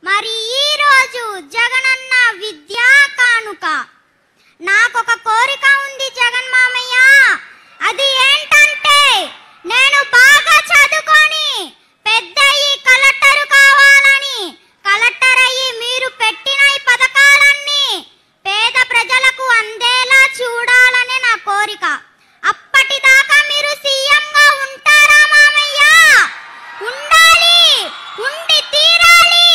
మరి ఈ రోజు జగనన్న విద్యా కానుక నాకొక కోరిక ఉంది జగన్ మామయ్య అది ఏంటంటే నేను బాగా చదువుకొని పెద్ద ఈ కలెక్టర్ కావాలని కలెక్టర్ అయ్యి మీరు పెట్టిన ఈ పథకాలన్నీ పేద ప్రజలకు అందేలా చూడాలని నా కోరిక అప్పటిదాకా మీరు సీఎం గా ఉంటారా మామయ్య ఉండాలి ఉండి తీరాలి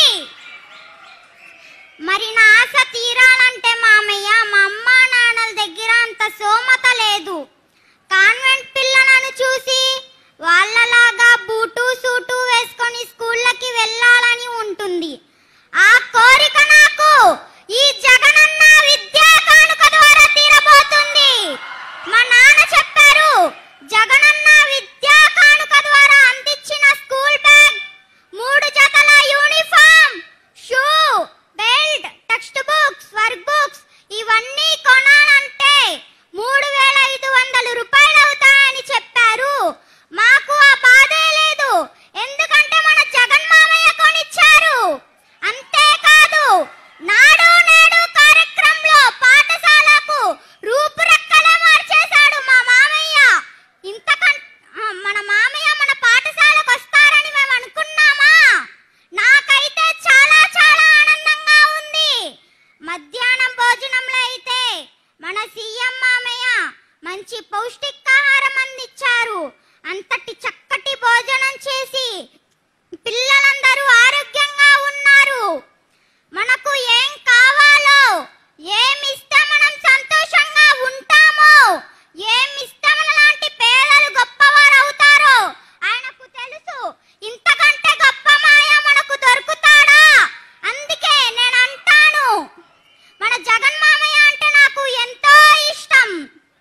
మరి నా ఆశ తీరాలంటే మామయ్య మా అమ్మ నాన్నల దగ్గర అంత సోమత లేదు కాన్వెంట్ పిల్లలను చూసి వాళ్ళలాగా బూటు సూటు వేసుకొని స్కూళ్ళకి వెళ్ళాలని ఉంటుంది ఆ కోరిక నాకు ఈ జగనన్న విద్యా కానుక ద్వారా తీరబోతుంది మా నాన్న చెప్పారు జగనన్న విద్యా కానుక ద్వారా అందించిన స్కూల్ బ్యాగ్ మూడు జతల uniform shoe belt text books work books ఇవన్నీ కొనాలంటే మూడు వేల ఐదు వందల రూపాయలు అవుతాయని చెప్పారు మాకు ఆ బాధే లేదు ఎందుకంటే మన జగన్ మామయ్య కొనిచ్చారు అంతేకాదు నాడు నేడు కార్యక్రమంలో పాఠశాలకు రూపురేఖలే మార్చేశాడు మా మామయ్య ఇంతకం ఆ, మన మామయ్య మన పాఠశాలకు వస్తారని మేము అనుకున్నామా నాకైతే చాలా చాలా ఆనందంగా ఉంది మధ్యాహ్నం భోజనంలో అయితే మన సీఎం మామయ్య మంచి పౌష్టికాహారం అందించారు అంతటి చక్కటి భోజనం చేసి పిల్లలందరూ ఆరోగ్యంగా ఉన్నారు మనకు ఏం కావాలో ఏమిస్తే మనం సంతోషంగా ఉంటామో ఏమిస్తే మన లాంటి పేదలు గొప్పవారు అవుతారో ఆయనకు తెలుసు ఇంతకంటే గొప్ప మాయ మనకు దొరుకుతాడా అందుకే నేను అంటాను మన జగన్ మామయ్య అంటే నాకు ఎంతో ఇష్టం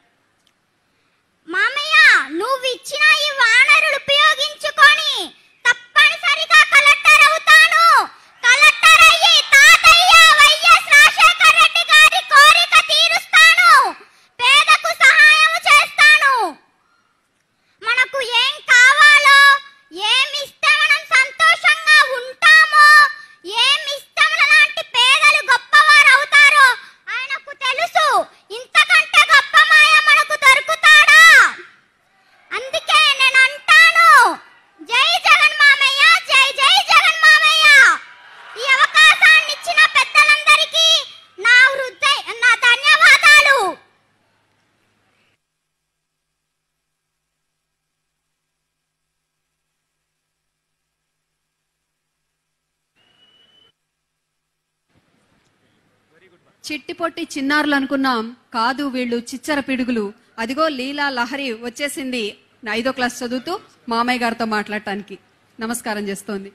మామయ్య నువ్వు ఇచ్చిన ఈ వానరులు ఉపయోగించుకొని తప్పనిసరిగా కలెక్టర్ అవుతాను కలెక్టర్ అయ్యి తాతయ్య వైఎస్ రాజశేఖర రెడ్డి గారి కోరిక తీరుస్తాను పేదకు సహాయం చేస్తాను మనకు ఏం కావాలో ఏమిస్తే మనం సంతోషంగా ఉంటామో ఏమిస్తే మన లాంటి పేదలు గొప్పవారు అవుతారో ఆయనకు తెలుసు ఇంతకంటే గొప్ప మాయ మనకు దొరుకుతాడా అందుకే నేను అంటాను జై జగన్ మామయ్య జై జై జగన్ మామయ్య ఈ అవకాశాన్ని ఇచ్చిన పెద్దలందరికీ నా హృదయ నా ధన్యవాదాలు చిట్టి పొట్టి చిన్నారులు అనుకున్నాం కాదు వీళ్ళు చిచ్చర పిడుగులు అదిగో లీలా లహరి వచ్చేసింది ఐదో క్లాస్ చదువుతూ మామయ్య గారితో మాట్లాడటానికి నమస్కారం చేస్తోంది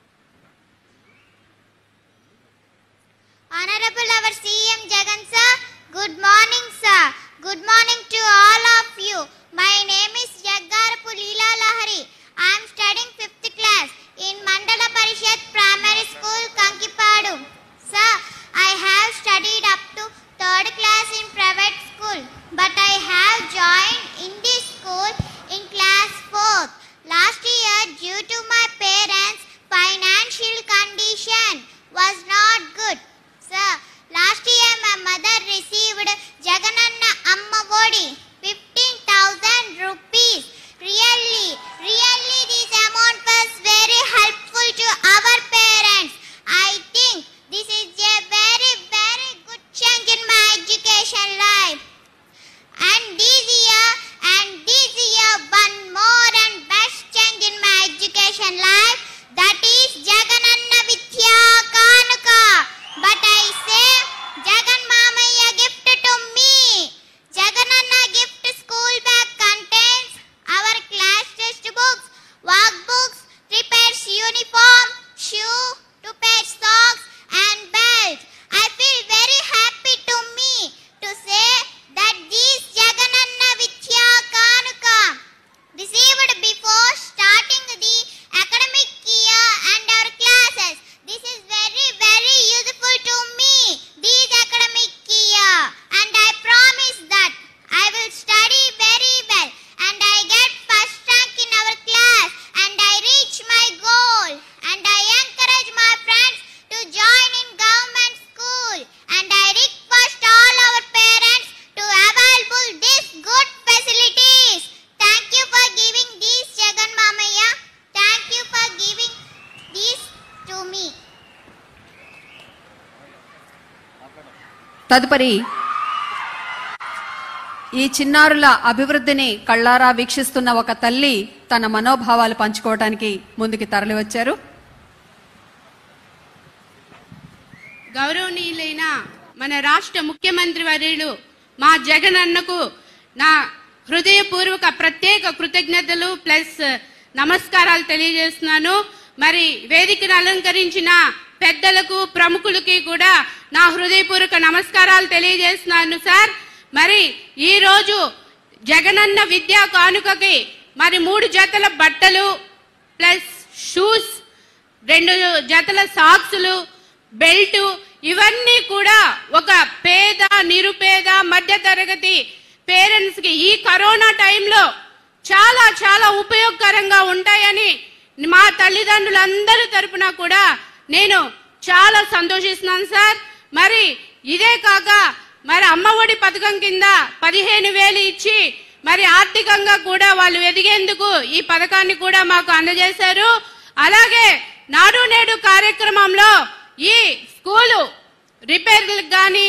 Honorable our CM Jagan sir, good morning sir. Good morning to all of you. My name is Jaggarapu Leela Lahari. I am studying 5th class in Mandala Parishad Primary School, Kankipadu. Sir, I have studied up to 3rd class in private school, but I have joined in this school in class 4th. Last year, due to my parents' financial condition was not good. Sir, last year my mother received Jagananna Amma Vodi 15,000 rupees. Really, really this amount was very helpful to our parents. I think this is a very, very good change in my education life. And this year, and this year, one more and best change in my education life. That is Jagananna Vidya Kanuka. But I say, Jagan Mamaya gift to me. Jagananna gift school bag contains our class textbooks, workbooks, three pairs uniform, shoe, two pairs socks, and belt. I feel very happy to me to say that this Jagananna Vidya Kanuka received before starting the academic తదుపరి ఈ చిన్నారుల అభివృద్ధిని కళ్ళారా వీక్షిస్తున్న ఒక తల్లి తన మనోభావాలు పంచుకోవడానికి ముందుకు తరలివచ్చారు గౌరవనీయులైన మన రాష్ట్ర ముఖ్యమంత్రి వర్యులు మా జగన్ అన్నకు నా హృదయపూర్వక ప్రత్యేక కృతజ్ఞతలు ప్లస్ నమస్కారాలు తెలియజేస్తున్నాను మరి వేదికను అలంకరించిన పెద్దలకు ప్రముఖులకి కూడా నా హృదయపూర్వక నమస్కారాలు తెలియజేస్తున్నాను సార్ మరి ఈ రోజు జగనన్న విద్యా కానుకకి మరి మూడు జతల బట్టలు ప్లస్ షూస్ రెండు జతల సాక్సులు బెల్ట్ ఇవన్నీ కూడా ఒక పేద నిరుపేద మధ్య తరగతి పేరెంట్స్ కి ఈ కరోనా టైంలో చాలా చాలా ఉపయోగకరంగా ఉంటాయని మా తల్లిదండ్రులందరి తరపున కూడా నేను చాలా సంతోషిస్తున్నాను సార్ మరి ఇదే కాక మరి అమ్మఒడి పథకం కింద పదిహేను వేలు ఇచ్చి మరి ఆర్థికంగా కూడా వాళ్ళు ఎదిగేందుకు ఈ పథకాన్ని కూడా మాకు అందజేశారు అలాగే నాడు నేడు కార్యక్రమంలో ఈ స్కూలు రిపేర్లకు కానీ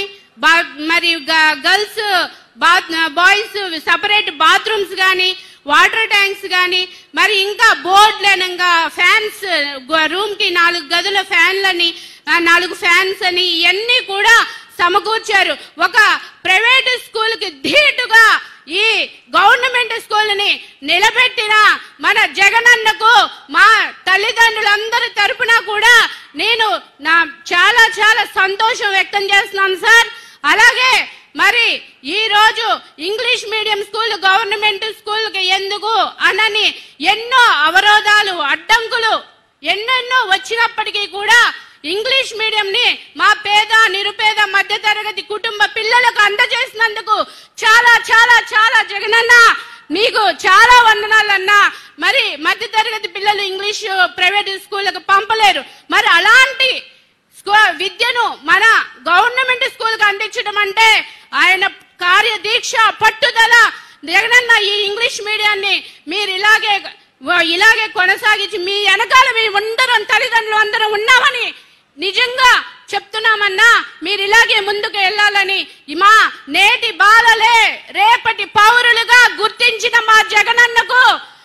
మరి girls bath boys separate bathrooms కానీ వాటర్ ట్యాంక్స్ కానీ మరి ఇంకా బోర్డులనంగా ఫ్యాన్స్ రూమ్ కి నాలుగు గదుల ఫ్యాన్లని ఆ, నాలుగు ఫ్యాన్స్ అని ఇవన్నీ కూడా సమకూర్చారు ఒక ప్రైవేట్ స్కూల్ కి ధీటుగా ఈ గవర్నమెంట్ స్కూల్ ని నిలబెట్టిన మన జగనన్నకు మా తల్లిదండ్రులందరి తరపున కూడా నేను నా చాలా చాలా సంతోషం వ్యక్తం చేస్తున్నాను సార్ అలాగే మరి ఈ రోజు English medium school government school కి ఎందుకు అనని ఎన్నో అవరోధాలు అడ్డంకులు ఎన్నెన్నో వచ్చినప్పటికీ కూడా ఇంగ్లీష్ మీడియం ని మా పేద నిరుపేద మధ్య తరగతి కుటుంబ పిల్లలకు అందజేసినందుకు చాలా చాలా చాలా జగనన్న నీకు చాలా వందనాలన్నా మరి మధ్య తరగతి పిల్లలు ఇంగ్లీష్ ప్రైవేట్ స్కూళ్ళకు పంపలేరు మరి అలాంటి స్కూ- విద్యను మన గవర్నమెంట్ స్కూల్ కి అందించడం అంటే ఆయన కార్యదీక్ష పట్టుదల జగనన్న ఈ ఇంగ్లీష్ మీడియాన్ని మీరు ఇలాగే ఇలాగే కొనసాగించి మీ వెనకాల మీ అందరం తల్లిదండ్రులు అందరం ఉన్నామని నిజంగా చెప్తున్నామన్నా మీరు ఇలాగే ముందుకు వెళ్ళాలని మా నేటి బాలలే రేపటి పౌరులుగా గుర్తించిన మా జగనన్నకు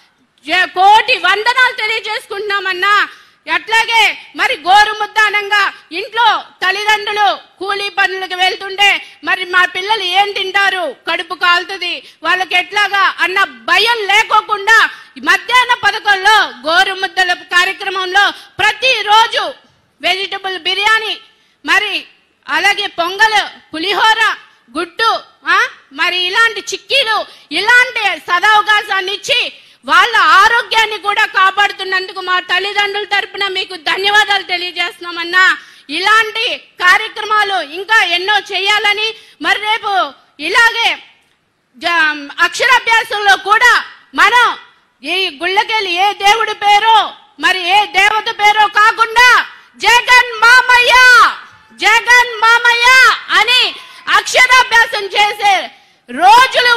జ- కోటి వందనాలు తెలియజేసుకుంటున్నామన్నా అట్లాగే మరి గోరుముద్దానంగా ఇంట్లో తల్లిదండ్రులు కూలీ పనులకు వెళ్తుంటే మరి మా పిల్లలు ఏం తింటారు కడుపు కాలుతుంది వాళ్ళకి ఎట్లాగా అన్న భయం లేకోకుండా మధ్యాహ్న పథకంలో గోరుముద్దల కార్యక్రమంలో ప్రతిరోజు వెజిటబుల్ బిర్యానీ మరి అలాగే పొంగల్ పులిహోర గుడ్డు ఆ మరి ఇలాంటి చిక్కీలు ఇలాంటి సదవకాశాన్ని ఇచ్చి వాళ్ళ ఆరోగ్యాన్ని కూడా కాపాడుతున్నందుకు మా తల్లిదండ్రుల తరపున మీకు ధన్యవాదాలు తెలియజేస్తున్నామన్నా ఇలాంటి కార్యక్రమాలు ఇంకా ఎన్నో చేయాలని మరి రేపు ఇలాగే జ- అక్షరాభ్యాసంలో కూడా మనం ఈ గుళ్ళకెళ్ళి ఏ దేవుడి పేరో మరి ఏ దేవత పేరో కాకుండా జగన్ మామయ్య జగన్ మామయ్య అని అక్షరాభ్యాసం చేసే రోజులు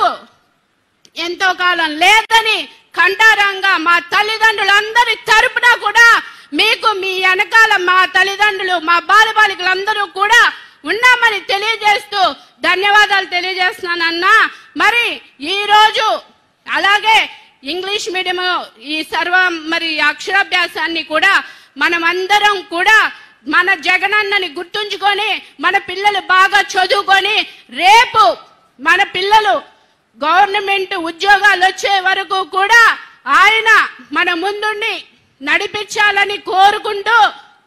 ఎంతో కాలం లేదని కంటారంగా మా తల్లిదండ్రులందరి తరపున కూడా మీకు మీ వెనకాల మా తల్లిదండ్రులు మా బాలబాలికలందరూ కూడా ఉన్నామని తెలియజేస్తూ ధన్యవాదాలు తెలియజేస్తున్నానన్నా మరి ఈ రోజు అలాగే ఇంగ్లీష్ మీడియం ఈ సర్వ మరి అక్షరాభ్యాసాన్ని కూడా మనమందరం కూడా మన జగనన్నని గుర్తుంచుకొని మన పిల్లలు బాగా చదువుకొని రేపు మన పిల్లలు గవర్నమెంట్ ఉద్యోగాలు వచ్చే వరకు కూడా ఆయన మన ముందుండి నడిపించాలని కోరుకుంటూ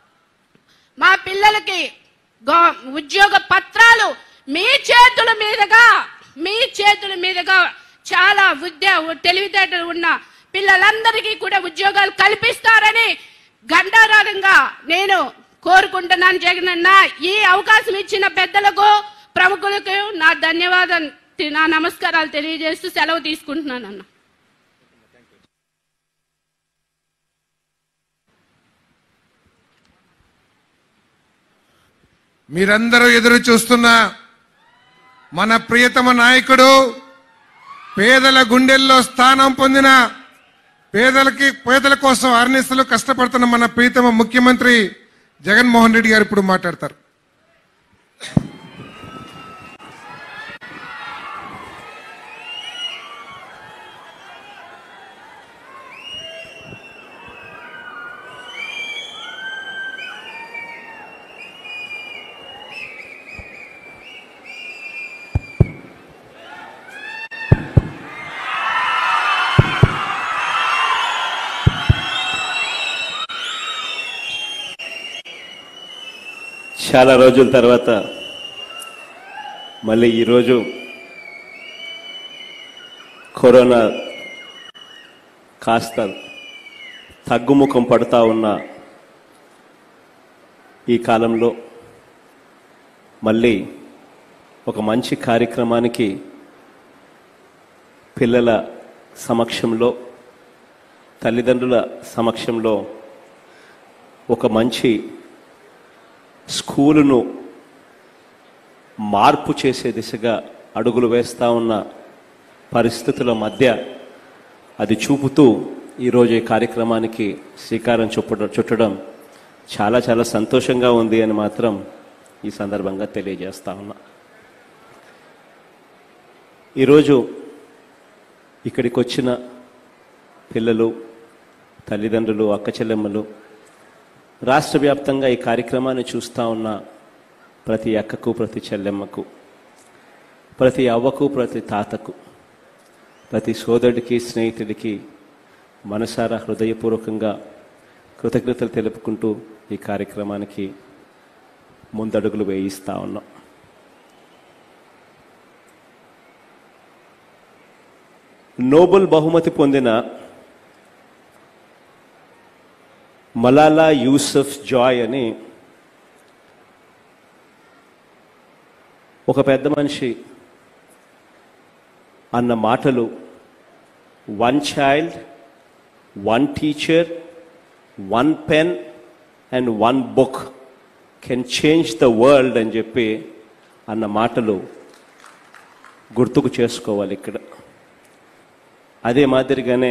మా పిల్లలకి గో- ఉద్యోగ పత్రాలు మీ చేతుల మీదుగా మీ చేతుల మీదుగా చాలా విద్య తెలివితేటలు ఉన్న పిల్లలందరికీ కూడా ఉద్యోగాలు కల్పిస్తారని గండారాధంగా నేను కోరుకుంటున్నాను జగనన్న ఈ అవకాశం ఇచ్చిన పెద్దలకు ప్రముఖులకు నా ధన్యవాదాలు నా నమస్కారాలు తెలియజేస్తూ సెలవు తీసుకుంటున్నాను అన్న మీరందరూ ఎదురు చూస్తున్న మన ప్రియతమ నాయకుడు పేదల గుండెల్లో స్థానం పొందిన పేదలకి పేదల కోసం అర్నిస్తలు కష్టపడుతున్న మన ప్రియతమ ముఖ్యమంత్రి జగన్మోహన్ రెడ్డి గారు ఇప్పుడు మాట్లాడతారు చాలా రోజుల తర్వాత మళ్ళీ ఈరోజు కరోనా కాస్త తగ్గుముఖం పడుతూ ఉన్న ఈ కాలంలో మళ్ళీ ఒక మంచి కార్యక్రమానికి పిల్లల సమక్షంలో తల్లిదండ్రుల సమక్షంలో ఒక మంచి స్కూలును మార్పు చేసే దిశగా అడుగులు వేస్తూ ఉన్న పరిస్థితుల మధ్య అది చూపుతూ ఈరోజు ఈ కార్యక్రమానికి శ్రీకారం చుట్టడం చుట్టడం చాలా చాలా సంతోషంగా ఉంది అని మాత్రం ఈ సందర్భంగా తెలియజేస్తా ఉన్నా ఈరోజు ఇక్కడికి వచ్చిన పిల్లలు తల్లిదండ్రులు అక్క చెల్లెమ్మలు రాష్ట్ర వ్యాప్తంగా ఈ కార్యక్రమాన్ని చూస్తూ ఉన్న ప్రతి అక్కకు ప్రతి చెల్లెమ్మకు ప్రతి అవ్వకు ప్రతి తాతకు ప్రతి సోదరుడికి స్నేహితుడికి మనసారా హృదయపూర్వకంగా కృతజ్ఞతలు తెలుపుకుంటూ ఈ కార్యక్రమానికి ముందడుగులు వేయిస్తా ఉన్నాం నోబెల్ బహుమతి పొందిన మలాలా యూసఫ్ జాయ్ అని ఒక పెద్ద మనిషి అన్న మాటలు one child one teacher one pen and one book can change the world అని చెప్పి అన్న మాటలు గుర్తుకు చేసుకోవాలి ఇక్కడ అదే మాదిరిగానే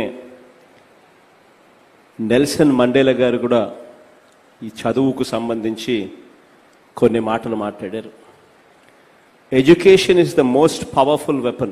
నెల్సన్ మండేలా గారు కూడా ఈ చదువుకు సంబంధించి కొన్ని మాటలు మాట్లాడారు education is the most powerful weapon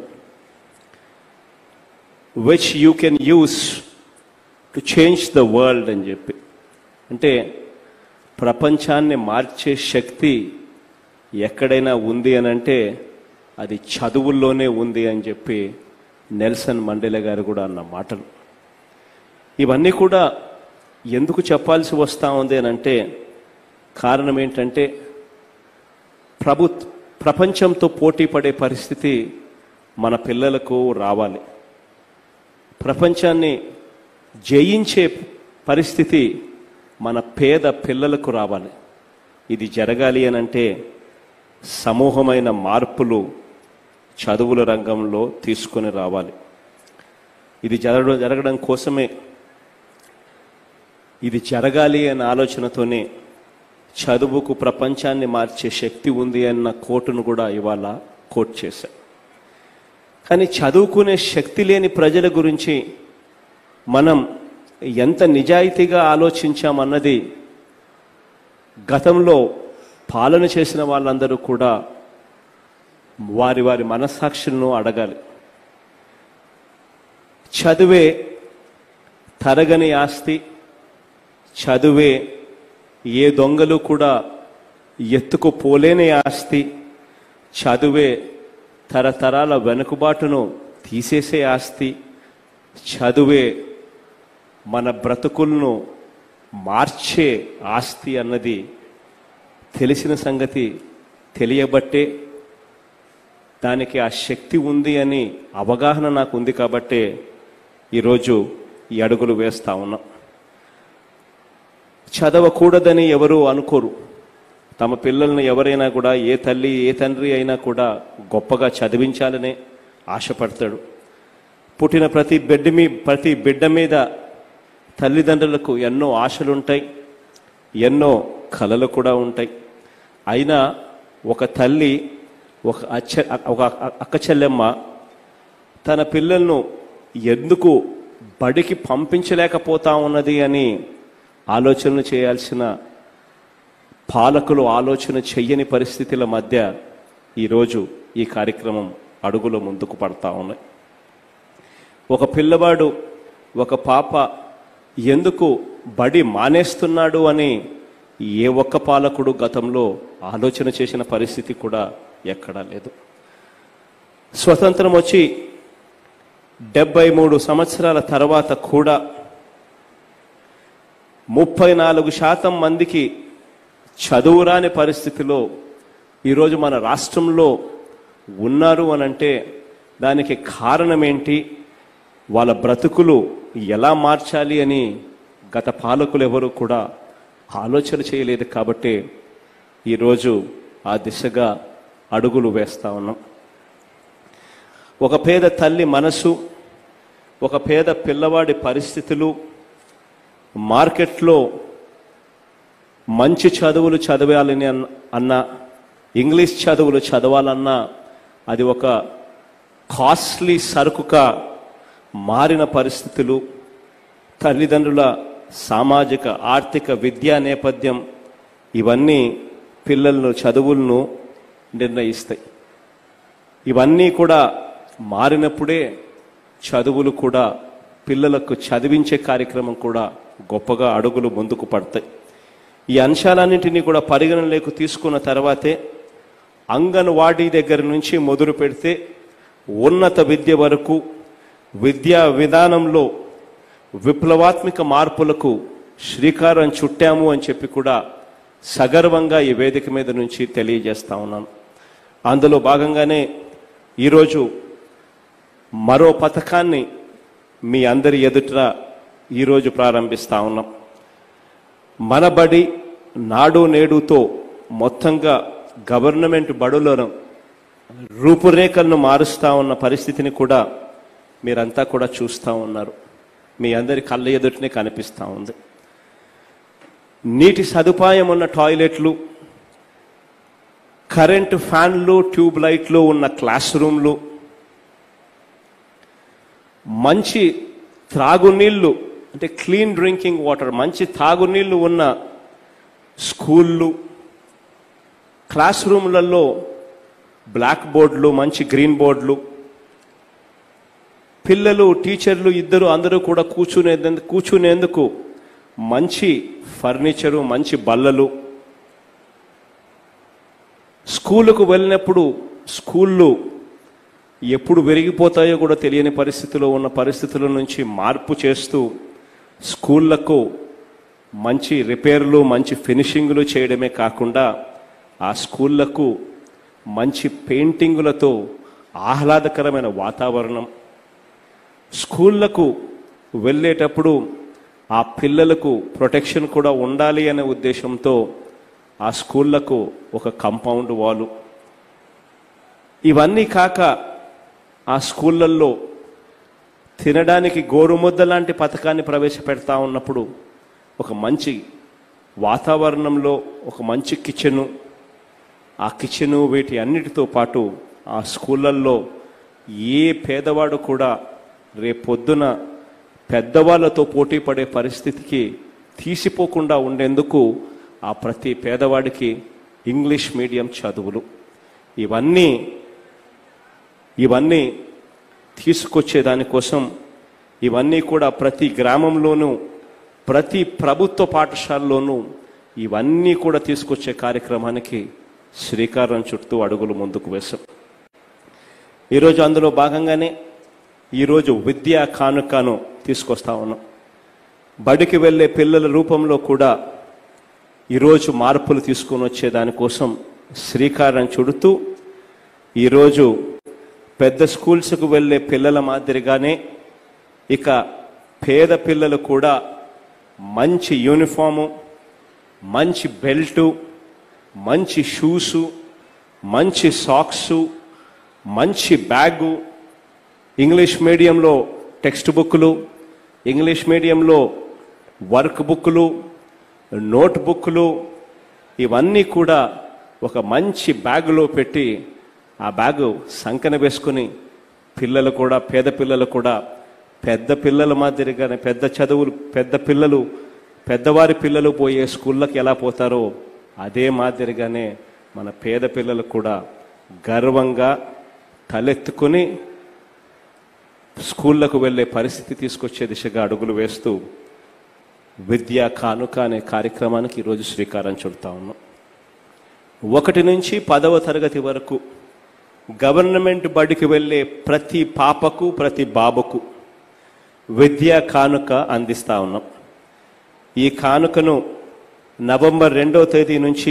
which you can use to change the world అని చెప్పి అంటే ప్రపంచాన్ని మార్చే శక్తి ఎక్కడైనా ఉంది అని అంటే అది చదువుల్లోనే ఉంది అని చెప్పి నెల్సన్ మండేలా గారు కూడా అన్న మాటలు ఇవన్నీ కూడా ఎందుకు చెప్పాల్సి వస్తూ ఉంది అని అంటే కారణం ఏంటంటే ప్రభు ప్రపంచంతో పోటీ పడే పరిస్థితి మన పిల్లలకు రావాలి ప్రపంచాన్ని జయించే పరిస్థితి మన పేద పిల్లలకు రావాలి ఇది జరగాలి అని అంటే సమూహమైన మార్పులు చదువుల రంగంలో తీసుకొని రావాలి ఇది జరగడం జరగడం కోసమే ఇది జరగాలి అనే ఆలోచనతోనే చదువుకు ప్రపంచాన్ని మార్చే శక్తి ఉంది అన్న కోటును కూడా ఇవాళ కోట్ చేశా కానీ చదువుకునే శక్తి లేని ప్రజల గురించి మనం ఎంత నిజాయితీగా ఆలోచించామన్నది గతంలో పాలన చేసిన వాళ్ళందరూ కూడా వారి వారి మనస్సాక్షులను అడగాలి చదువే తరగని ఆస్తి చదువే ఏ దొంగలు కూడా ఎత్తుకుపోలేని ఆస్తి చదువే తరతరాల వెనుకబాటును తీసేసే ఆస్తి చదువే మన బ్రతుకులను మార్చే ఆస్తి అన్నది తెలిసిన సంగతి తెలియబట్టే దానికి ఆ శక్తి ఉంది అని అవగాహన నాకు ఉంది కాబట్టే ఈరోజు ఈ అడుగులు వేస్తా ఉన్నాం చదవకూడదని ఎవరు అనుకోరు తమ పిల్లల్ని ఎవరైనా కూడా ఏ తల్లి ఏ తండ్రి అయినా కూడా గొప్పగా చదివించాలనే ఆశపడతాడు పుట్టిన ప్రతి బిడ్డ మీ ప్రతి బిడ్డ మీద తల్లిదండ్రులకు ఎన్నో ఆశలుంటాయి ఎన్నో కలలు కూడా ఉంటాయి అయినా ఒక తల్లి ఒక అచ్చ ఒక అక్క చెల్లెమ్మ తన పిల్లలను ఎందుకు బడికి పంపించలేకపోతా ఉన్నది అని ఆలోచనలు చేయాల్సిన పాలకులు ఆలోచన చెయ్యని పరిస్థితుల మధ్య ఈరోజు ఈ కార్యక్రమం అడుగులో ముందుకు పడతా ఉన్నాయి ఒక పిల్లవాడు ఒక పాప ఎందుకు బడి మానేస్తున్నాడు అని ఏ ఒక్క పాలకుడు గతంలో ఆలోచన చేసిన పరిస్థితి కూడా ఎక్కడా లేదు స్వతంత్రం వచ్చి డెబ్బై మూడు సంవత్సరాల తర్వాత కూడా ముప్పై నాలుగు శాతం మందికి చదువురాని పరిస్థితిలో ఈరోజు మన రాష్ట్రంలో ఉన్నారు అనంటే దానికి కారణం ఏంటి వాళ్ళ బ్రతుకులు ఎలా మార్చాలి అని గత పాలకులు ఎవరు కూడా ఆలోచన చేయలేదు కాబట్టి ఈరోజు ఆ దిశగా అడుగులు వేస్తా ఉన్నాం ఒక పేద తల్లి మనసు ఒక పేద పిల్లవాడి పరిస్థితులు మార్కెట్లో మంచి చదువులు చదవాలని అన్న- అన్నా ఇంగ్లీష్ చదువులు చదవాలన్నా అది ఒక కాస్ట్లీ సరుకుగా మారిన పరిస్థితులు తల్లిదండ్రుల సామాజిక ఆర్థిక విద్యా నేపథ్యం ఇవన్నీ పిల్లలను చదువులను నిర్ణయిస్తాయి ఇవన్నీ కూడా మారినప్పుడే చదువులు కూడా పిల్లలకు చదివించే కార్యక్రమం కూడా గొప్పగా అడుగులు ముందుకు పడతాయి ఈ అంశాలన్నింటినీ కూడా పరిగణనలోకి తీసుకున్న తర్వాతే అంగన్వాడీ దగ్గర నుంచి మొదలు పెడితే ఉన్నత విద్య వరకు విద్యా విధానంలో విప్లవాత్మక మార్పులకు శ్రీకారం చుట్టాము అని చెప్పి కూడా సగర్వంగా ఈ వేదిక మీద నుంచి తెలియజేస్తా ఉన్నాను అందులో భాగంగానే ఈరోజు మరో పథకాన్ని మీ అందరి ఎదుట ఈరోజు ప్రారంభిస్తా ఉన్నాం మన బడి నాడు నేడుతో మొత్తంగా గవర్నమెంట్ బడులను రూపురేఖలను మారుస్తా ఉన్న పరిస్థితిని కూడా మీరంతా కూడా చూస్తూ ఉన్నారు మీ అందరి కళ్ళ ఎదుటనే కనిపిస్తూ ఉంది నీటి సదుపాయం ఉన్న టాయిలెట్లు కరెంటు ఫ్యాన్లు ట్యూబ్ లైట్లు ఉన్న క్లాస్ రూమ్లు మంచి త్రాగునీళ్ళు అంటే క్లీన్ డ్రింకింగ్ వాటర్ మంచి తాగునీళ్ళు ఉన్న స్కూళ్ళు క్లాస్ రూమ్లలో బ్లాక్ బోర్డులు మంచి గ్రీన్ బోర్డులు పిల్లలు టీచర్లు ఇద్దరు అందరూ కూడా కూర్చునేందుకు కూర్చునేందుకు మంచి ఫర్నిచరు మంచి బల్లలు స్కూలుకు వెళ్ళినప్పుడు స్కూళ్ళు ఎప్పుడు విరిగిపోతాయో కూడా తెలియని పరిస్థితిలో ఉన్న పరిస్థితుల నుంచి మార్పు చేస్తూ స్కూళ్లకు మంచి రిపేర్లు మంచి ఫినిషింగ్లు చేయడమే కాకుండా ఆ స్కూళ్లకు మంచి పెయింటింగులతో ఆహ్లాదకరమైన వాతావరణం స్కూళ్లకు వెళ్ళేటప్పుడు ఆ పిల్లలకు ప్రొటెక్షన్ కూడా ఉండాలి అనే ఉద్దేశంతో ఆ స్కూళ్లకు ఒక కంపౌండ్ వాలు ఇవన్నీ కాక ఆ స్కూళ్ళల్లో తినడానికి గోరుముద్ద లాంటి పథకాన్ని ప్రవేశపెడతా ఉన్నప్పుడు ఒక మంచి వాతావరణంలో ఒక మంచి కిచెను ఆ కిచెను వీటి అన్నిటితో పాటు ఆ స్కూళ్ళల్లో ఏ పేదవాడు కూడా రేపొద్దున పెద్దవాళ్ళతో పోటీ పడే పరిస్థితికి తీసిపోకుండా ఉండేందుకు ఆ ప్రతి పేదవాడికి ఇంగ్లీష్ మీడియం చదువులు ఇవన్నీ ఇవన్నీ తీసుకొచ్చే దానికోసం ఇవన్నీ కూడా ప్రతి గ్రామంలోనూ ప్రతి ప్రభుత్వ పాఠశాలలోనూ ఇవన్నీ కూడా తీసుకొచ్చే కార్యక్రమానికి శ్రీకారం చుట్టూ అడుగులు ముందుకు వేశాం ఈరోజు అందులో భాగంగానే ఈరోజు విద్యా కానుకను తీసుకొస్తా ఉన్నాం బడికి వెళ్ళే పిల్లల రూపంలో కూడా ఈరోజు మార్పులు తీసుకొని వచ్చే దానికోసం శ్రీకారం చుడుతూ ఈరోజు పెద్ద స్కూల్స్కు వెళ్ళే పిల్లల మాదిరిగానే ఇక పేద పిల్లలు కూడా మంచి యూనిఫాము మంచి బెల్టు మంచి షూసు మంచి సాక్సు మంచి బ్యాగు ఇంగ్లీష్ మీడియంలో టెక్స్ట్ బుక్లు ఇంగ్లీష్ మీడియంలో వర్క్ బుక్లు నోట్ బుక్లు ఇవన్నీ కూడా ఒక మంచి బ్యాగులో పెట్టి ఆ బ్యాగు సంకన వేసుకుని పిల్లలు కూడా పేద పిల్లలు కూడా పెద్ద పిల్లల మాదిరిగానే పెద్ద చదువులు పెద్ద పిల్లలు పెద్దవారి పిల్లలు పోయే స్కూళ్ళకి ఎలా పోతారో అదే మాదిరిగానే మన పేద పిల్లలు కూడా గర్వంగా తలెత్తుకుని స్కూళ్లకు వెళ్ళే పరిస్థితి తీసుకొచ్చే దిశగా అడుగులు వేస్తూ విద్యా కానుక అనే కార్యక్రమానికి ఈరోజు శ్రీకారం చుడతా ఉన్నాం ఒకటి నుంచి పదవ తరగతి వరకు గవర్నమెంట్ బడికి వెళ్ళే ప్రతి పాపకు ప్రతి బాబుకు విద్యా కానుక అందిస్తా ఉన్నాం ఈ కానుకను నవంబర్ రెండో తేదీ నుంచి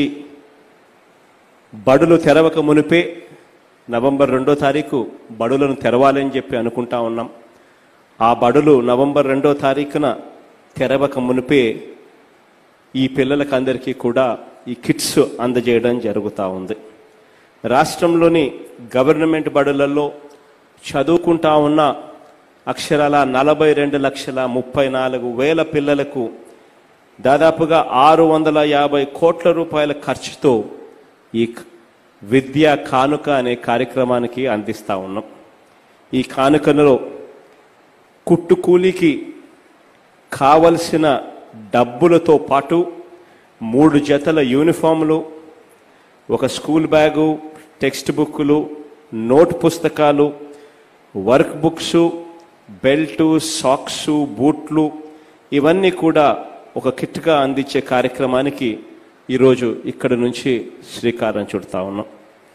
బడులు తెరవక మునిపే నవంబర్ రెండో తారీఖు బడులను తెరవాలని చెప్పి అనుకుంటా ఉన్నాం ఆ బడులు నవంబర్ రెండో తారీఖున తెరవక మునిపే ఈ పిల్లలకు అందరికీ కూడా ఈ కిట్స్ అందజేయడం జరుగుతూ ఉంది రాష్ట్రంలోని గవర్నమెంట్ బడులలో చదువుకుంటా ఉన్న అక్షరాల నలభై రెండు లక్షల ముప్పై నాలుగు వేల పిల్లలకు దాదాపుగా ఆరు వందల యాభై కోట్ల రూపాయల ఖర్చుతో ఈ క- విద్యా కానుక అనే కార్యక్రమానికి అందిస్తా ఉన్నాం ఈ కానుకలో కుట్టు కూలికి కావలసిన డబ్బులతో పాటు మూడు జతల యూనిఫామ్లు ఒక స్కూల్ బ్యాగు టెక్స్ట్ బుక్లు నోట్ పుస్తకాలు వర్క్ బుక్స్ బెల్టు సాక్స్ బూట్లు ఇవన్నీ కూడా ఒక కిట్గా అందించే కార్యక్రమానికి ఈరోజు ఇక్కడి నుంచి శ్రీకారం చుడతా ఉన్నాం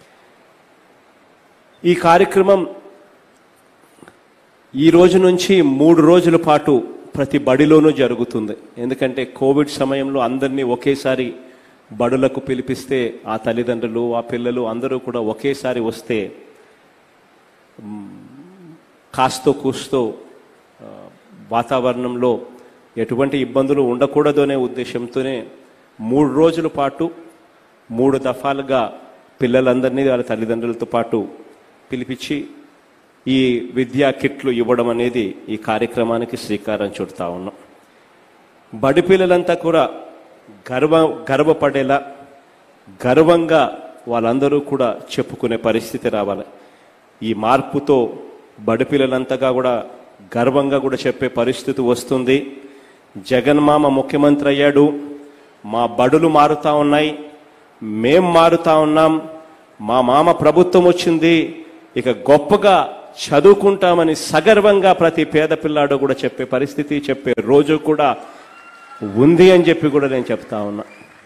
ఈ కార్యక్రమం ఈ రోజు నుంచి మూడు రోజుల పాటు ప్రతి బడిలోనూ జరుగుతుంది ఎందుకంటే కోవిడ్ సమయంలో అందరినీ ఒకేసారి బడులకు పిలిపిస్తే ఆ తల్లిదండ్రులు ఆ పిల్లలు అందరూ కూడా ఒకేసారి వస్తే మ్, కాస్తో కూస్తో ఆ, వాతావరణంలో ఎటువంటి ఇబ్బందులు ఉండకూడదు అనే ఉద్దేశంతోనే మూడు రోజుల పాటు మూడు దఫాలుగా పిల్లలందరినీ వాళ్ళ తల్లిదండ్రులతో పాటు పిలిపించి ఈ విద్యా కిట్లు ఇవ్వడం అనేది ఈ కార్యక్రమానికి శ్రీకారం చుడతా ఉన్నాం బడి పిల్లలంతా కూడా గర్వ గర్వపడేలా గర్వంగా వాళ్ళందరూ కూడా చెప్పుకునే పరిస్థితి రావాలి ఈ మార్పుతో బడి పిల్లలంతగా కూడా గర్వంగా కూడా చెప్పే పరిస్థితి వస్తుంది జగన్మామ ముఖ్యమంత్రి అయ్యాడు మా బడులు మారుతా ఉన్నాయి మేం మారుతా ఉన్నాం మా మామ ప్రభుత్వం వచ్చింది ఇక గొప్పగా చదువుకుంటామని సగర్వంగా ప్రతి పేద పిల్లాడు కూడా చెప్పే పరిస్థితి చెప్పే రోజు కూడా ఉంది అని చెప్పి కూడా నేను చెప్తా ఉన్నా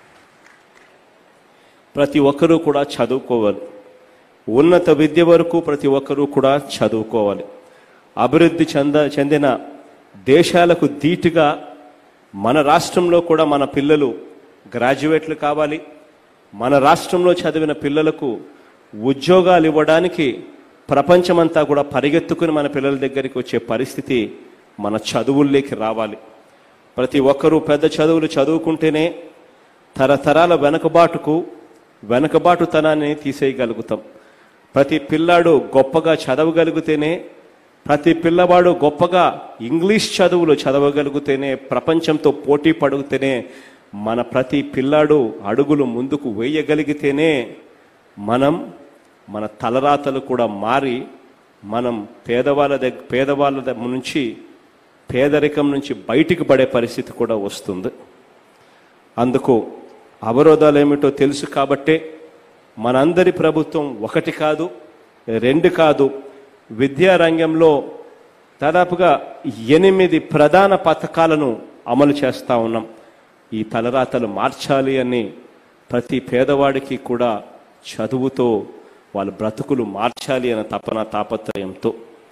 ప్రతి ఒక్కరూ కూడా చదువుకోవాలి ఉన్నత విద్య వరకు ప్రతి ఒక్కరూ కూడా చదువుకోవాలి అభివృద్ధి చెంద చెందిన దేశాలకు ధీటుగా మన రాష్ట్రంలో కూడా మన పిల్లలు గ్రాడ్యుయేట్లు కావాలి మన రాష్ట్రంలో చదివిన పిల్లలకు ఉద్యోగాలు ఇవ్వడానికి ప్రపంచమంతా కూడా పరిగెత్తుకుని మన పిల్లల దగ్గరికి వచ్చే పరిస్థితి మన చదువుల్లోకి రావాలి ప్రతి ఒక్కరూ పెద్ద చదువులు చదువుకుంటేనే తరతరాల వెనుకబాటుకు వెనుకబాటుతనాన్ని తీసేయగలుగుతాం ప్రతి పిల్లాడు గొప్పగా చదవగలిగితేనే ప్రతి పిల్లవాడు గొప్పగా ఇంగ్లీష్ చదువులు చదవగలిగితేనే ప్రపంచంతో పోటీ పడితేనే మన ప్రతి పిల్లాడు అడుగులు ముందుకు వేయగలిగితేనే మనం మన తలరాతలు కూడా మారి మనం పేదవాళ్ళ దగ్గర పేదవాళ్ళ దగ్గర నుంచి పేదరికం నుంచి బయటికి పడే పరిస్థితి కూడా వస్తుంది అందుకు అవరోధాలు ఏమిటో తెలుసు కాబట్టే మనందరి ప్రభుత్వం ఒకటి కాదు రెండు కాదు విద్యా రంగంలో దాదాపుగా ఎనిమిది ప్రధాన పథకాలను అమలు చేస్తా ఉన్నాం ఈ తలరాతలు మార్చాలి అని ప్రతి పేదవాడికి కూడా చదువుతో వాళ్ళ బ్రతుకులు మార్చాలి అనే తపన తాపత్రయంతో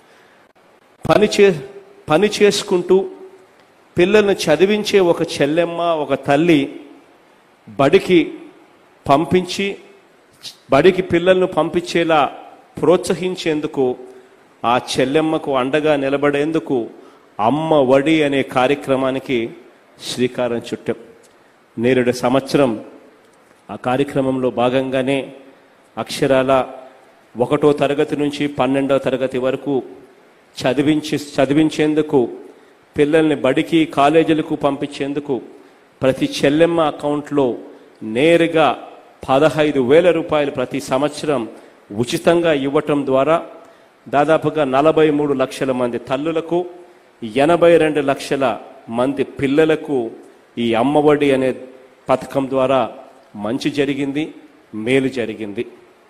పని చే పని చేసుకుంటూ పిల్లల్ని చదివించే ఒక చెల్లెమ్మ ఒక తల్లి బడికి పంపించి బడికి పిల్లలను పంపించేలా ప్రోత్సహించేందుకు ఆ చెల్లెమ్మకు అండగా నిలబడేందుకు అమ్మ వడి అనే కార్యక్రమానికి శ్రీకారం చుట్టాం నేరుడు సంవత్సరం ఆ కార్యక్రమంలో భాగంగానే అక్షరాల ఒకటో తరగతి నుంచి పన్నెండవ తరగతి వరకు చదివించి చదివించేందుకు పిల్లల్ని బడికి కాలేజీలకు పంపించేందుకు ప్రతి చెల్లెమ్మ అకౌంట్లో నేరుగా పదహైదు వేల రూపాయలు ప్రతి సంవత్సరం ఉచితంగా ఇవ్వటం ద్వారా దాదాపుగా నలభై మూడు లక్షల మంది తల్లులకు ఎనభై రెండు లక్షల మంది పిల్లలకు ఈ అమ్మఒడి అనే పథకం ద్వారా మంచి జరిగింది మేలు జరిగింది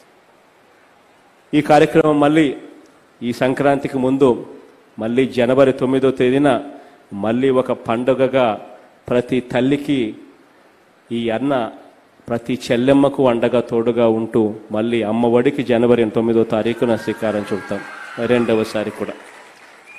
ఈ కార్యక్రమం మళ్ళీ ఈ సంక్రాంతికి ముందు మళ్ళీ జనవరి తొమ్మిదో తేదీన మళ్ళీ ఒక పండుగగా ప్రతి తల్లికి ఈ అన్న ప్రతి చెల్లెమ్మకు అండగా తోడుగా ఉంటూ మళ్ళీ అమ్మఒడికి జనవరి తొమ్మిదో తారీఖున శ్రీకారం చుడతాం రెండవసారి కూడా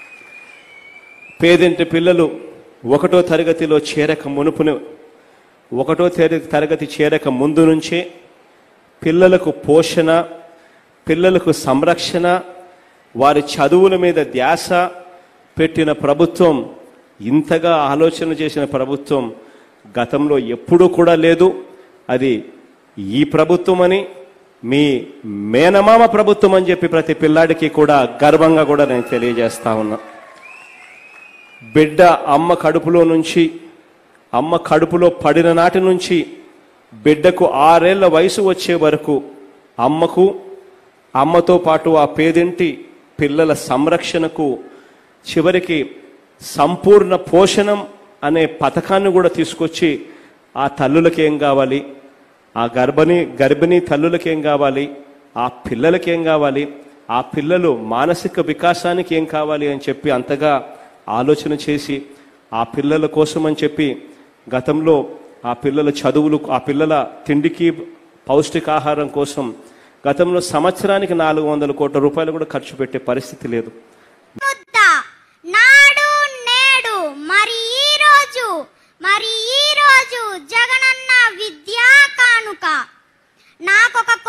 పేదింటి పిల్లలు ఒకటో తరగతిలో చేరక మునుపును ఒకటో తరగతి తరగతి చేరక ముందు నుంచే పిల్లలకు పోషణ పిల్లలకు సంరక్షణ వారి చదువుల మీద ధ్యాస పెట్టిన ప్రభుత్వం ఇంతగా ఆలోచన చేసిన ప్రభుత్వం గతంలో ఎప్పుడూ కూడా లేదు అది ఈ ప్రభుత్వం అని మీ మేనమామ ప్రభుత్వం అని చెప్పి ప్రతి పిల్లాడికి కూడా గర్వంగా కూడా నేను తెలియజేస్తా ఉన్నా బిడ్డ అమ్మ కడుపులో నుంచి అమ్మ కడుపులో పడిన నాటి నుంచి బిడ్డకు ఆరేళ్ల వయసు వచ్చే వరకు అమ్మకు అమ్మతో పాటు ఆ పేదింటి పిల్లల సంరక్షణకు చివరికి సంపూర్ణ పోషణం అనే పథకాన్ని కూడా తీసుకొచ్చి ఆ తల్లులకి ఏం కావాలి ఆ గర్భిణీ గర్భిణీ తల్లులకి ఏం కావాలి ఆ పిల్లలకి ఏం కావాలి ఆ పిల్లలు మానసిక వికాసానికి ఏం కావాలి అని చెప్పి అంతగా ఆలోచన చేసి ఆ పిల్లల కోసం అని చెప్పి గతంలో ఆ పిల్లల చదువులు ఆ పిల్లల తిండికి పౌష్టికాహారం కోసం గతంలో సంవత్సరానికి నాలుగు వందల కోట్ల రూపాయలు కూడా ఖర్చు పెట్టే పరిస్థితి లేదు ముద్ద నాడు నేడు మరి ఈ రోజు మరి ఈ రోజు జగనన్న విద్యా కానుక నాకొక